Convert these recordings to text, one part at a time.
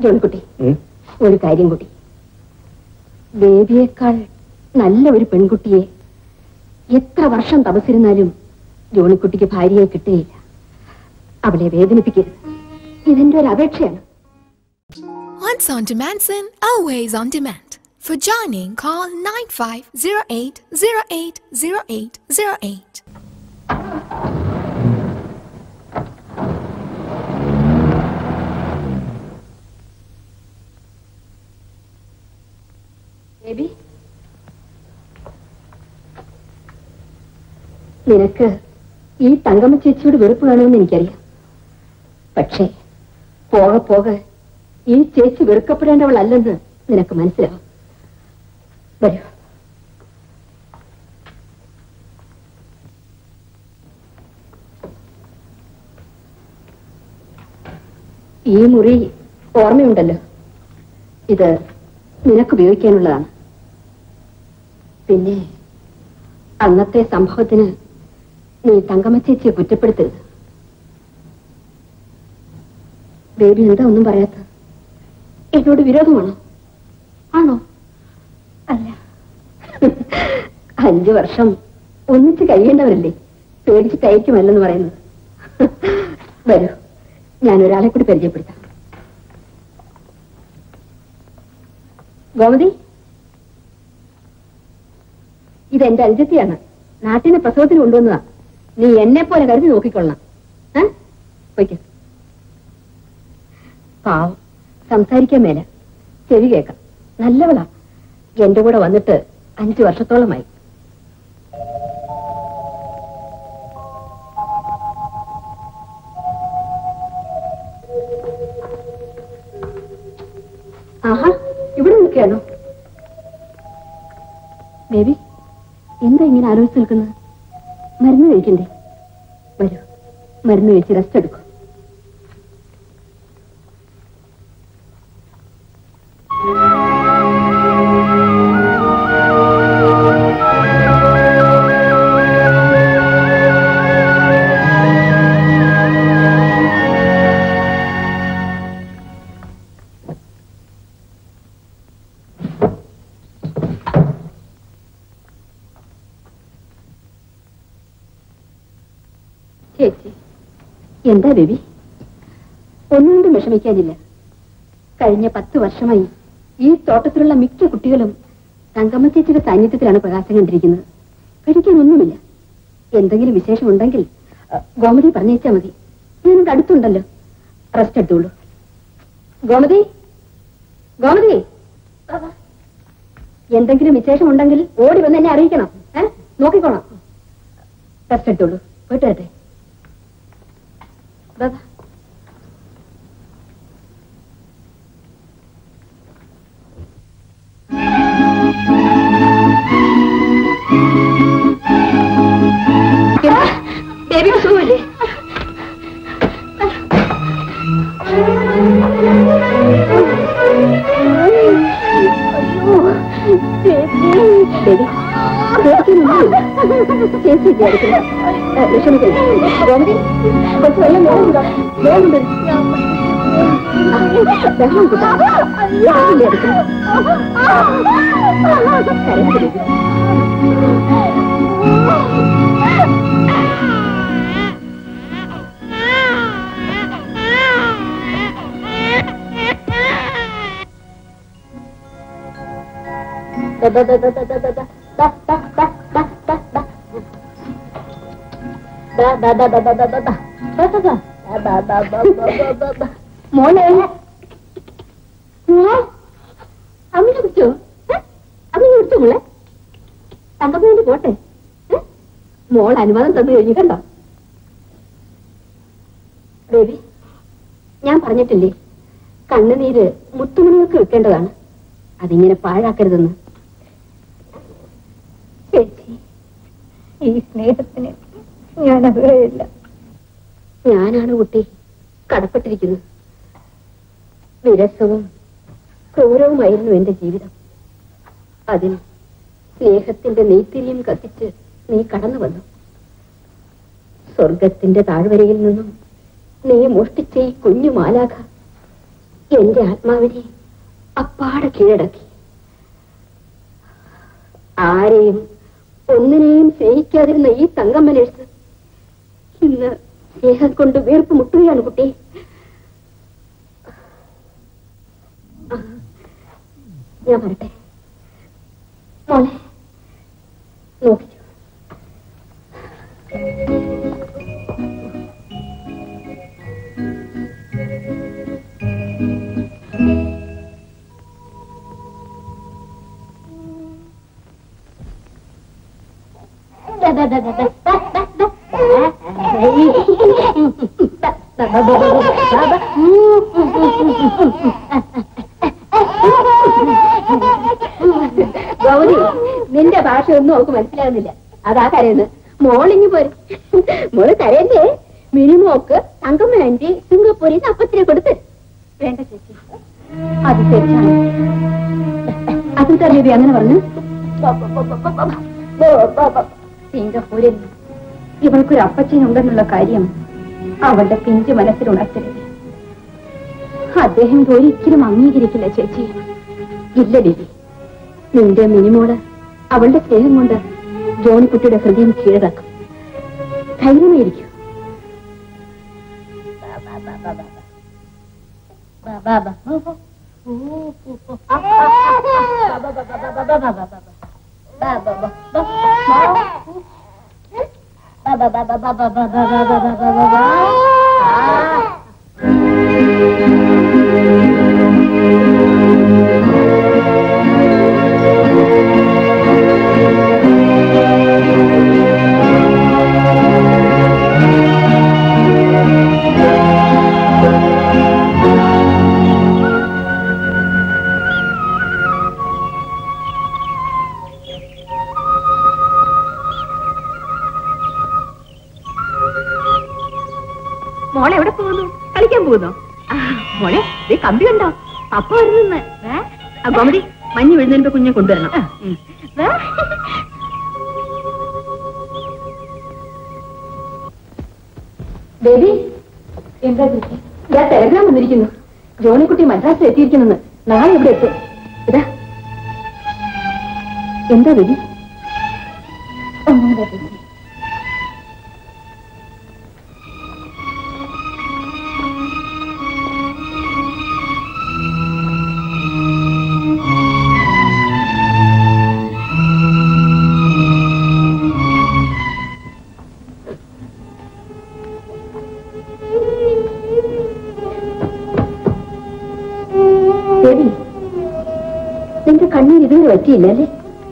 ജോൺകുട്ടി ഉം. ഒരു കാര്യം കൂടി ബേബിയേക്കാൾ നല്ല ഒരു പെൺകുട്ടിയെ എത്ര വർഷം തപസിരുന്നാലും ജോണിക്കുട്ടിക്ക് ഭാര്യയെ കിട്ടുകയില്ല അവളെ വേദനിപ്പിക്കരുത് ഇതെന്റെ ഒരു അപേക്ഷയാണ് Once on demand sin, always on demand. For joining, call 9508080808. Baby നിനക്ക് ഈ തങ്കമ്മ ചേച്ചിയോട് വെറുപ്പ് വേണമെന്ന് എനിക്കറിയാം പക്ഷേ പോകെ പോകെ ഈ ചേച്ചി വെറുക്കപ്പെടേണ്ടവളല്ലെന്ന് നിനക്ക് മനസ്സിലാവും വരൂ ഈ മുറി ഓർമ്മയുണ്ടല്ലോ ഇത് നിനക്ക് ഉപയോഗിക്കാനുള്ളതാണ് പിന്നെ അന്നത്തെ സംഭവത്തിന് നീ തങ്കമ്മ ചേച്ചിയെ കുറ്റപ്പെടുത്തരുത് ബേബി എന്താ ഒന്നും പറയാത്ത എന്നോട് വിരോധമാണോ ആണോ അല്ല അഞ്ചു വർഷം ഒന്നിച്ച് കഴിയേണ്ടവരല്ലേ പേടിച്ചിട്ടായിരിക്കുമല്ലെന്ന് പറയുന്നത് വരൂ ഞാൻ ഒരാളെ കൂടി പരിചയപ്പെടുത്താം ഗോമതി ഇത് എന്റെ അനുജത്തിയാണ് നാട്ടിനെ പ്രസവത്തിന് കൊണ്ടുവന്നതാ നീ എന്നെ പോലെ കരുതി നോക്കിക്കൊള്ളണം ഏ പൊയ്ക്കോ പാവം സംസാരിക്കാൻ മേല ചെവി കേക്കാം നല്ലവളാ എന്റെ കൂടെ വന്നിട്ട് അഞ്ചു വർഷത്തോളമായി ആഹാ ഇവിടെ നിൽക്കുകയാണോ ബേബി എന്താ ഇങ്ങനെ ആലോചിച്ച് നിൽക്കുന്നത് മരുന്ന് കഴിക്കണ്ടേ വരൂ മരുന്ന് കഴിച്ച് റെസ്റ്റ് എടുക്കും ചേച്ചി എന്താ ബേബി ഒന്നുകൊണ്ടും വിഷമിക്കാനില്ല കഴിഞ്ഞ പത്ത് വർഷമായി ഈ തോട്ടത്തിലുള്ള മിക്ക കുട്ടികളും തങ്കമ്മ ചേച്ചിയുടെ സാന്നിധ്യത്തിലാണ് പ്രകാശം കണ്ടിരിക്കുന്നത് പേടിക്കാനൊന്നുമില്ല എന്തെങ്കിലും വിശേഷമുണ്ടെങ്കിൽ അ, ഗോമതി പറഞ്ഞേച്ചാ മതി ഞാനിവിടെ അടുത്തുണ്ടല്ലോ റെസ്റ്റ് എടുത്തോളൂ ഗോമതി ഗോമതി എന്തെങ്കിലും വിശേഷമുണ്ടെങ്കിൽ ഓടി വന്ന് എന്നെ അറിയിക്കണം ഏ നോക്കിക്കോണം റെസ്റ്റ് എടുത്തോളൂ പോയിട്ട് വരട്ടെ Bye bye. ബേബിക്ക് സുഖമില്ലേ ബേബി പേടിക്കാനൊന്നുമില്ല ചേച്ചി വിചാരിക്കില്ല വിഷമിക്കില്ല ഗോമതി കുറച്ച് വെള്ളം വേണമുണ്ടോ വേണമുണ്ട് ബഹളം കൂട്ടാം യാതൊരു എടുക്കണം കരയാതിരി Da da da da da da da da da da da da da da Da da da da da da da da da da da da da da da da da da മോനെ അമ്മിനെ കുറിച്ചോ അമ്മിനെ കുറിച്ചോ മോളെ തങ്കമ്മേന്റെ പോട്ടെ ഏ? മോൾ അനുവാദം തന്നു കഴിഞ്ഞു കണ്ടോ ബേബി ഞാൻ പറഞ്ഞിട്ടില്ലേ കണ്ണുനീര് മുത്തുമണികൾക്ക് വെക്കേണ്ടതാണ് അതിങ്ങനെ പാഴാക്കരുതെന്ന് ചേച്ചി ഈ സ്നേഹത്തിന് ഞാൻ അറിയില്ല ഞാനാണ് കുട്ടി കടപ്പെട്ടിരിക്കുന്നത് വിരസവും ക്രൂരവുമായിരുന്നു എന്റെ ജീവിതം അതിൽ സ്നേഹത്തിന്റെ നെയ്ത്തിരിയും കത്തിച്ച് നീ കടന്നു വന്നു സ്വർഗത്തിന്റെ താഴ്വരയിൽ നിന്നും നീ മോഷ്ടിച്ച ഈ കുഞ്ഞു മാലാഖ എന്റെ ആത്മാവിനെ അപ്പാടെ കീഴടക്കി ആരെയും ഒന്നിനെയും സ്നേഹിക്കാതിരുന്ന ഈ തങ്കമ്മനേഴ്സ് ഇന്ന് സ്നേഹം കൊണ്ട് വീർപ്പ് മുട്ടുകയാണ് കുട്ടി ആ, ഞാൻ വരട്ടെ മോളെ നോക്കിക്കോ ഗൗരി നിന്റെ ഭാഷ ഒന്നും അവൾക്ക് മനസ്സിലാകുന്നില്ല അതാ കരയുന്നത് മോളിഞ്ഞു പോര് മോള് കരയല്ലേ മിനിമോക്ക് തങ്കമ്മ സിംഗപ്പൂരിൽ നിന്ന് അപ്പത്തിനെ കൊടുത്ത് വേണ്ട ചേച്ചി അത് തെറ്റാണ് അതെന്താ ബേബി അങ്ങനെ പറഞ്ഞു സിംഗപ്പൂരിൽ ഇവൾക്കൊരു അപ്പച്ചനുണ്ടെന്നുള്ള കാര്യം അവളുടെ പിഞ്ചു മനസ്സിൽ ഉണർത്തരുത് അദ്ദേഹം ഒരിക്കലും അംഗീകരിക്കില്ല ചേച്ചി ഇല്ല ബേബി നിന്റെ മിനിമോള് അവളുടെ സ്നേഹം കൊണ്ട് ജോണിക്കുട്ടിയുടെ ഹൃദയം കീഴടക്കും ധൈര്യമായിരിക്കും മോളെ എവിടെ പോകുന്നു കളിക്കാൻ പോകുന്നു ആ, മോളെ ദേ കമ്പി ഉണ്ടോ അപ്പ വരുന്ന ഗോമതി മഞ്ഞ് വീഴുന്നതിന്റെ കുഞ്ഞെ കൊണ്ടുവരണം ഉം. ദേ. ബേബി എന്താ ചേച്ചി ഞാൻ ടെലഗ്രാം വന്നിരിക്കുന്നു ജോണിക്കുട്ടി മദ്രാസിൽ എത്തിയിരിക്കുന്നെന്ന് നാളെ ഇവിടെ എത്തും ഇതാ എന്താ ബേബി ഒന്നുമില്ല ചേച്ചി ദേവി നിന്റെ കണ്ണീർ ഇതുവരെ പറ്റിയില്ല അല്ലേ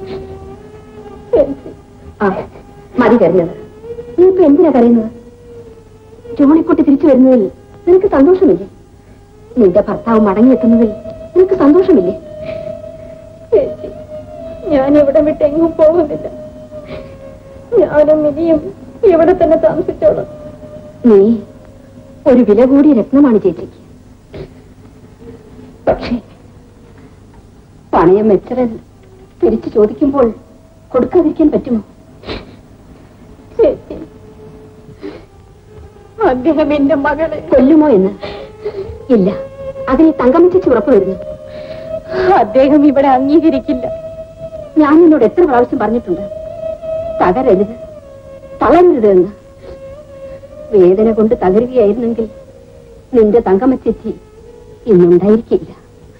ആ മതി കരഞ്ഞത് നീ ഇപ്പൊ എന്തിനാ കരയുന്നത് ജോണിക്കുട്ടി തിരിച്ചു വരുന്നതിൽ നിനക്ക് സന്തോഷമില്ലേ നിന്റെ ഭർത്താവ് മടങ്ങിയെത്തുന്നതിൽ നിനക്ക് സന്തോഷമില്ലേ ഞാൻ ഇവിടെ വിട്ട് എങ്ങും പോകുന്നില്ല ഞാനും ഇനിയും ഇവിടെ തന്നെ താമസിച്ചോളാം നീ ഒരു വില കൂടിയ രത്നമാണ് ചേച്ചിക്ക് പക്ഷേ പണയം വെച്ചവൻ തിരിച്ചു ചോദിക്കുമ്പോൾ കൊടുക്കാതിരിക്കാൻ പറ്റുമോ ചേച്ചി അദ്ദേഹം എന്റെ മകളെ കൊല്ലുമോ എന്ന് ഇല്ല അതിന് തങ്കമിച്ചു ഉറപ്പ് വരുന്നു അദ്ദേഹം ഇവിടെ അംഗീകരിക്കില്ല ഞാൻ നിന്നോട് എത്ര പ്രാവശ്യം പറഞ്ഞിട്ടുണ്ട് തകരരുത് തളരരുത് എന്ന് വേദന കൊണ്ട് തകരുകയായിരുന്നെങ്കിൽ നിന്റെ തങ്കമ്മച്ചേച്ചി ഇന്നുണ്ടായിരിക്കില്ല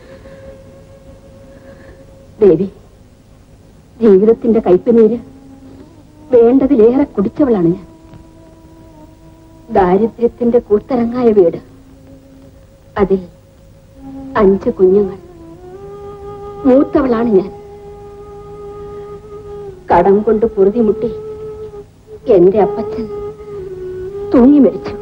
ദേവി ജീവിതത്തിന്റെ കയ്പുനീര് വേണ്ടതിലേറെ കുടിച്ചവളാണ് ഞാൻ ദാരിദ്ര്യത്തിന്റെ കൂത്തരങ്ങായ വീട് അതിൽ അഞ്ച് കുഞ്ഞുങ്ങൾ മൂത്തവളാണ് ഞാൻ കടം കൊണ്ട് പൊറുതിമുട്ടി എന്റെ അപ്പച്ചൻ തൂങ്ങി മരിച്ചു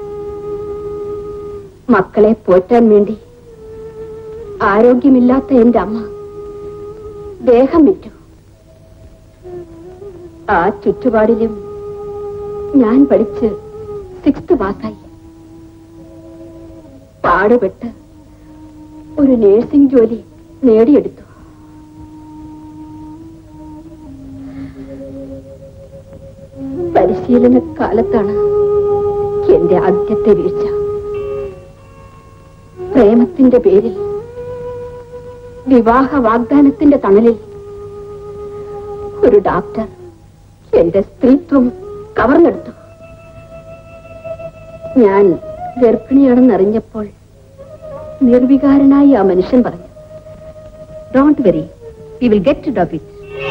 മക്കളെ പോറ്റാൻ വേണ്ടി ആരോഗ്യമില്ലാത്ത എന്റെ അമ്മ ദേഹം വിറ്റു ആ ചുറ്റുപാടിലും ഞാൻ പഠിച്ച് സിക്സ്ത് പാസ്സായി പാടുപെട്ട് ഒരു നേഴ്സിംഗ് ജോലി നേടിയെടുത്തു പരിശീലന കാലത്താണ് എന്റെ ആദ്യത്തെ വീഴ്ച പ്രേമത്തിന് സ്നേഹത്തിന്റെ പേരിൽ വിവാഹ വാഗ്ദാനത്തിന്റെ തണലിൽ ഒരു ഡോക്ടർ എന്റെ സ്ത്രീത്വം കവർന്നെടുത്തു ഞാൻ ഗർഭിണിയാണെന്നറിഞ്ഞപ്പോൾ നിർവികാരനായി ആ മനുഷ്യൻ പറഞ്ഞു don't worry we will get rid of it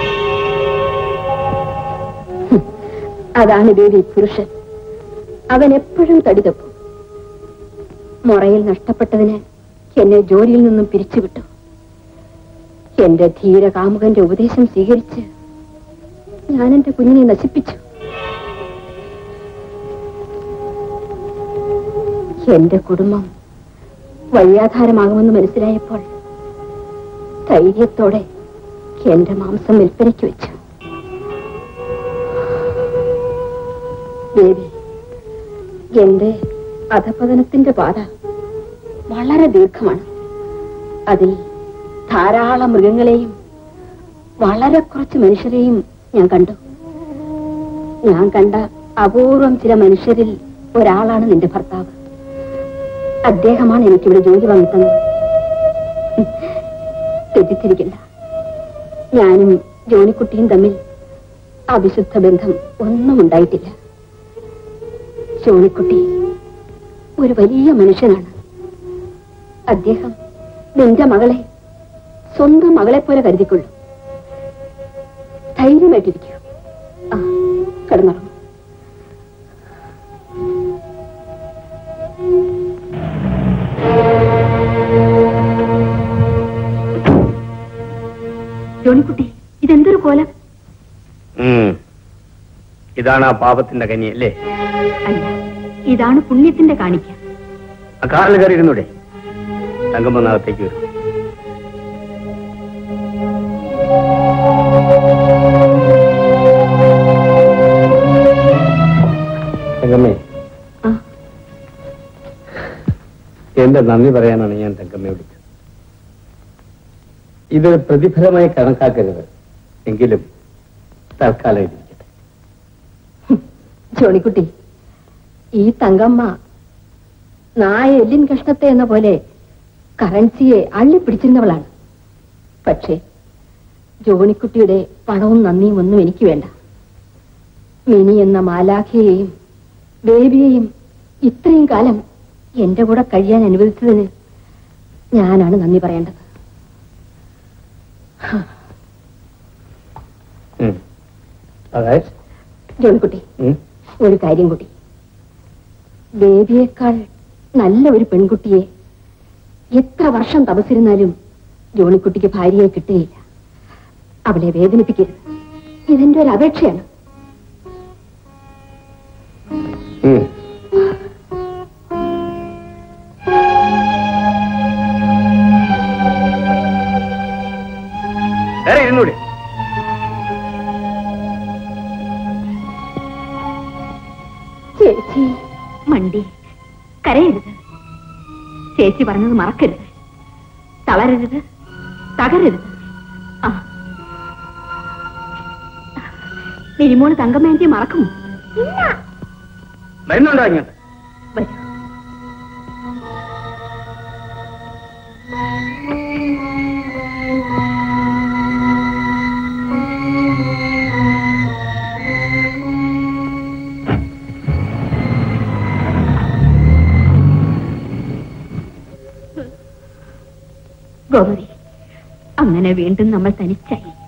അതാണ് ബേബി പുരുഷൻ അവൻ എപ്പോഴും തടിതപ്പും മുറയിൽ നഷ്ടപ്പെട്ടതിന് എന്നെ ജോലിയിൽ നിന്നും പിരിച്ചുവിട്ടു എന്റെ ധീര കാമുകന്റെ ഉപദേശം സ്വീകരിച്ച് ഞാൻ എന്റെ കുഞ്ഞിനെ നശിപ്പിച്ചു എന്റെ കുടുംബം വഴിയാധാരമാകുമെന്ന് മനസ്സിലായപ്പോൾ ധൈര്യത്തോടെ എന്റെ മാംസം വിൽപ്പനയ്ക്ക് വെച്ചു ദേവി എന്റെ അധപതനത്തിന്റെ പാത വളരെ ദീർഘമാണ് അതിൽ ധാരാളം മൃഗങ്ങളെയും വളരെ കുറച്ച് മനുഷ്യരെയും ഞാൻ കണ്ടു ഞാൻ കണ്ട അപൂർവം ചില മനുഷ്യരിൽ ഒരാളാണ് നിന്റെ ഭർത്താവ് അദ്ദേഹമാണ് എനിക്കിവിടെ ജോലി വാങ്ങിത്തന്നത് തെറ്റിച്ചിരിക്കില്ല ഞാനും ജോണിക്കുട്ടിയും തമ്മിൽ അവിശുദ്ധ ബന്ധം ഒന്നും ഉണ്ടായിട്ടില്ല ജോണിക്കുട്ടി ഒരു വലിയ മനുഷ്യനാണ് അദ്ദേഹം നിന്റെ മകളെ സ്വന്തം മകളെ പോലെ കരുതിക്കൊള്ളു ധൈര്യമായിട്ടിരിക്കൂ ആ കിടന്നുറങ്ങും ജോണിക്കുട്ടി ഇതെന്തൊരു കോലം ഉം. ഇതാണ് ആ പാപത്തിന്റെ കനി അല്ലേ അല്ല ഇതാണ് പുണ്യത്തിന്റെ കാണിക്ക ആ കാറിൽ കയറി ഇരുന്നൂടെ തങ്കമ്മനകത്തേക്ക് വരും തങ്കമ്മേ ആ എന്റെ നന്ദി പറയാനാണ് ഞാൻ തങ്കമ്മയെ വിളിച്ചത് ഇതൊരു പ്രതിഫലമായി കണക്കാക്കരുത് എങ്കിലും തൽക്കാലം ഇരിക്കട്ടെ ജോണിക്കുട്ടി ഈ തങ്കമ്മ നായ എല്ലിൻ കഷ്ണത്തെ എന്ന പോലെ കറൻസിയെ അള്ളിപ്പിടിച്ചിരുന്നവളാണ് പക്ഷേ ജോണിക്കുട്ടിയുടെ പണവും നന്ദിയും ഒന്നും എനിക്ക് വേണ്ട മിനി എന്ന മാലാഖയെയും ബേബിയെയും ഇത്രയും കാലം എന്റെ കൂടെ കഴിയാൻ അനുവദിച്ചതിന് ഞാനാണ് നന്ദി പറയേണ്ടത് ഉം. അതായത് ജോണിക്കുട്ടി ഉം. ഒരു കാര്യം കൂടി ബേബിയേക്കാൾ നല്ല ഒരു പെൺകുട്ടിയെ എത്ര വർഷം തപസിരുന്നാലും ജോണിക്കുട്ടിക്ക് ഭാര്യയെ കിട്ടുകയില്ല അവളെ വേദനിപ്പിക്കരുത് ഇതെന്റെ ഒരു അപേക്ഷയാണ് ഉം. വേറെ ഇരുന്നൂടെ ചേച്ചി മണ്ടി കരയരുത് ചേച്ചി പറഞ്ഞത് മറക്കരുത് തളരരുത് തകരരുത് ആ മിനിമോള് തങ്കമേന്റിയെ മറക്കുമോ ഇല്ല വരുന്നുണ്ടോ ഇങ്ങോട്ട് വരൂ ഗോമതി അങ്ങനെ വീണ്ടും നമ്മൾ തനിച്ചായി